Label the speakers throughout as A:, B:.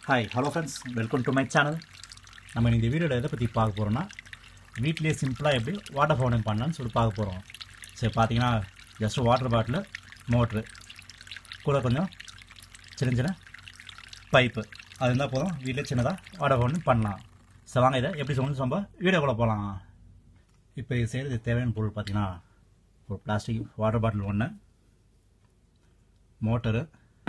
A: hi hello friends welcome to my channel நம்ம இந்த வீடியோவில் எதை பற்றி பார்க்க போகிறோம்னா வீட்டிலேயே சிம்பிளாக எப்படி வாட்டர் ஃபவுண்டன் பண்ணலான்னு சொல்லி பார்க்க போகிறோம் சரி பார்த்தீங்கன்னா ஜஸ்ட் வாட்டர் பாட்டில் மோட்ரு கூட கொஞ்சம் சின்ன சின்ன பைப்பு அது இருந்தால் போதும் வீட்டிலே சின்னதாக வாட்டர் ஃபவுண்டன் பண்ணலாம் சரி வாங்க இதை எப்படி சொல்லணும் நம்ம வீடியோக்குள்ளே போகலாம் இப்போ இது செய்கிறது தேவையான பொருள் பார்த்தீங்கன்னா ஒரு பிளாஸ்டிக் வாட்டர் பாட்டில் ஒன்று மோட்டரு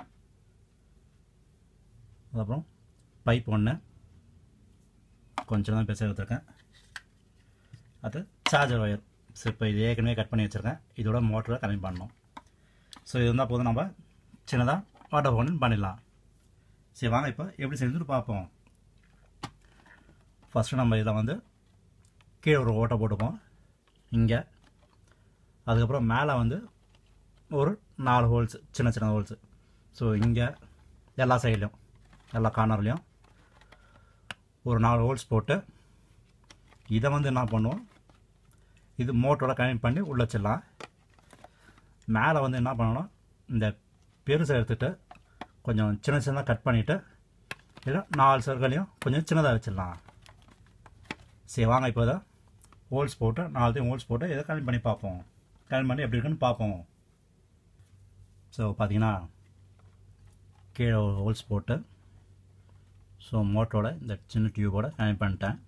A: அதுக்கப்புறம் பைப் ஒன்று கொஞ்சம் தான் பெருசாக எடுத்துருக்கேன் அது சார்ஜர் ஒயர் ஸோ இப்போ இது ஏற்கனவே கட் பண்ணி வச்சுருக்கேன் இதோட மோட்டரை கனெக்ட் பண்ணணும் ஸோ இது இருந்தால் போதும் நம்ம சின்னதாக வாட்டர் ஃபோன் பண்ணிடலாம் சரி வாங்க இப்போ எப்படி செஞ்சுட்டு பார்ப்போம் ஃபஸ்ட்டு நம்ம இதில் வந்து கீழே ஒரு ஓட்டை போட்டுப்போம் இங்கே அதுக்கப்புறம் மேலே வந்து ஒரு நாலு ஹோல்ஸ் சின்ன சின்ன ஹோல்ஸு ஸோ இங்கே எல்லா சைட்லையும் எல்லா கார்னர்லேயும் ஒரு நாலு ஹோல்ஸ் போட்டு இதை வந்து என்ன பண்ணுவோம் இது மோட்டரோட கனெக்ட் பண்ணி உள்ளே வச்சிடலாம் மேலே வந்து என்ன பண்ணணும் இந்த பெருசை எடுத்துகிட்டு கொஞ்சம் சின்ன சின்னதாக கட் பண்ணிவிட்டு இதில் நாலு சர்க்களையும் கொஞ்சம் சின்னதாக வச்சிடலாம் சரி வாங்க இப்போ இதை ஹோல்ஸ் போட்டு நாலுத்தையும் ஹோல்ஸ் போட்டு இதை கனெக்ட் பண்ணி பார்ப்போம் கனெக்ட் பண்ணி எப்படி இருக்குன்னு பார்ப்போம் ஸோ பார்த்தீங்கன்னா கீழே ஒரு ஹோல்ஸ் போட்டு ஸோ மோட்டரோட இந்த சின்ன டியூபோட கனெக்ட் பண்ணிட்டேன்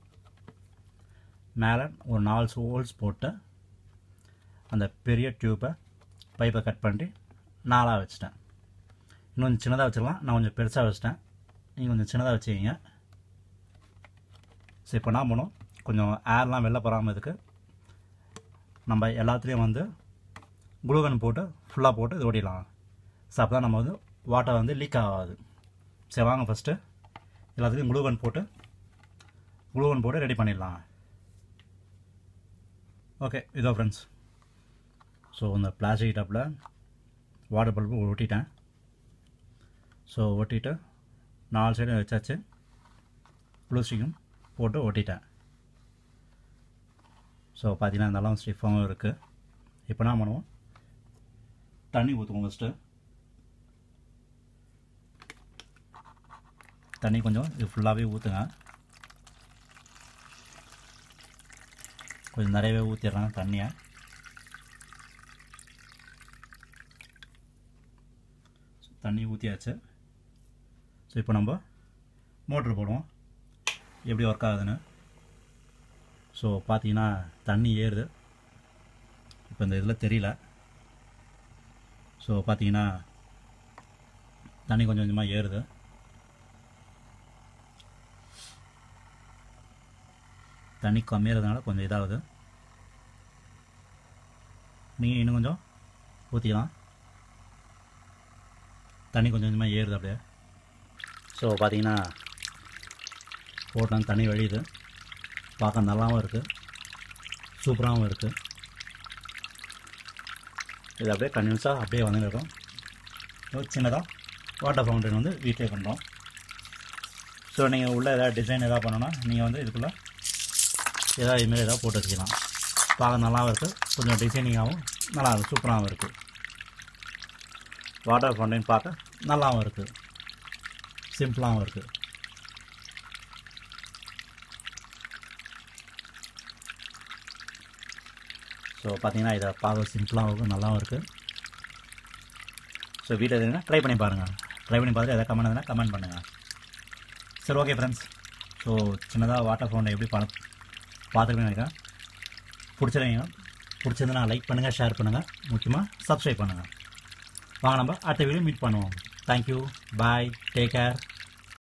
A: மேலே ஒரு நாலு ஹோல்ஸ் போட்டு அந்த பெரிய டியூப்பை பைப்பை கட் பண்ணி நாலாக வச்சுட்டேன் இன்னும் கொஞ்சம் சின்னதாக வச்சுக்கலாம் நான் கொஞ்சம் பெருசாக வச்சுட்டேன் நீங்கள் கொஞ்சம் சின்னதாக வச்சுக்கிங்க ஸோ இப்போ என்ன பண்ணும் கொஞ்சம் ஏர்லாம் வெளில போகாமல் இதுக்கு நம்ம எல்லாத்துலேயும் வந்து குளூகன் போட்டு ஃபுல்லாக போட்டு இது ஓடிடலாம் ஸோ அப்போ தான் நம்ம வந்து வாட்டர் வந்து லீக் ஆகாது சரி வாங்க ஃபஸ்ட்டு எல்லாத்துலேயும் குளூகன் போட்டு குளூகன் போட்டு ரெடி பண்ணிடலாம் ஓகே இதோ ஃப்ரெண்ட்ஸ் ஸோ இந்த பிளாஸ்டிக் டப்பில் வாட்டர் பல்பு ஒட்டிட்டேன் ஸோ ஒட்டிட்டு நாலு சைடும் வச்சாச்சு ப்ளூ ஸ்டிக்கும் போட்டு ஒட்டிட்டேன் ஸோ பார்த்தீங்கன்னா இருந்தாலும் ஸ்டிஃபாகவும் இருக்குது இப்போ என்ன பண்ணுவோம் தண்ணி ஊற்றுவோம் ஃபஸ்ட்டு தண்ணி கொஞ்சம் இது ஃபுல்லாகவே ஊற்றுங்க கொஞ்சம் நிறையவே ஊற்றிடுறாங்க தண்ணியை தண்ணி ஊற்றியாச்சு ஸோ இப்போ நம்ம மோட்ரு போடுவோம் எப்படி ஒர்க் ஆகுதுன்னு ஸோ பார்த்தீங்கன்னா தண்ணி ஏறுது இப்போ இந்த இதில் தெரியல ஸோ பார்த்தீங்கன்னா தண்ணி கொஞ்சம் கொஞ்சமாக ஏறுது தண்ணி கம்மியாகிறதுனால கொஞ்சம் இதாகுது நீங்கள் இன்னும் கொஞ்சம் ஊற்றிக்கலாம் தண்ணி கொஞ்சம் கொஞ்சமாக ஏறுது அப்படியே ஸோ பார்த்தீங்கன்னா போட்டால் தண்ணி வழியுது பார்க்க நல்லாவும் இருக்குது சூப்பராகவும் இருக்குது இது அப்படியே கன்யூஸாக அப்படியே வந்துட்டு இருக்கும் ஒரு சின்னதாக வாட்டர் ஃபவுண்டன் வந்து வீட்டிலே பண்ணுறோம் ஸோ நீங்கள் உள்ளே ஏதாவது டிசைன் எதாவது பண்ணணும்னா நீங்கள் வந்து இதுக்குள்ளே ஏதாவது இதுமாரி ஏதாவது போட்டு வச்சுக்கலாம் பார்க்க நல்லாவும் இருக்குது கொஞ்சம் டிசைனிங்காகவும் நல்லா சூப்பராகவும் இருக்குது வாட்டர் ஃபவுண்டன் பார்க்க நல்லாவும் இருக்குது சிம்பிளாகவும் இருக்குது ஸோ பார்த்தீங்கன்னா இதை பார்க்க சிம்பிளாகவும் இருக்கும் நல்லாவும் இருக்குது ஸோ வீட்டில் எதுனா ட்ரை பண்ணி பாருங்கள் ட்ரை பண்ணி பார்த்துட்டு எதாவது கமெண்ட் எதுனா கமெண்ட் பண்ணுங்கள் சரி ஓகே ஃப்ரெண்ட்ஸ் ஸோ சின்னதாக வாட்டர் ஃபவுண்டை எப்படி பண்ண பார்த்துருக்கேன்னு நினைக்கிறேன் பிடிச்சிருங்க பிடிச்சிருந்தா லைக் பண்ணுங்கள் ஷேர் பண்ணுங்கள் முக்கியமாக சப்ஸ்கிரைப் பண்ணுங்கள் வாங்க நம்ம அடுத்த வீடியோ மீட் பண்ணுவோம் தேங்க்யூ பாய் டேக் கேர்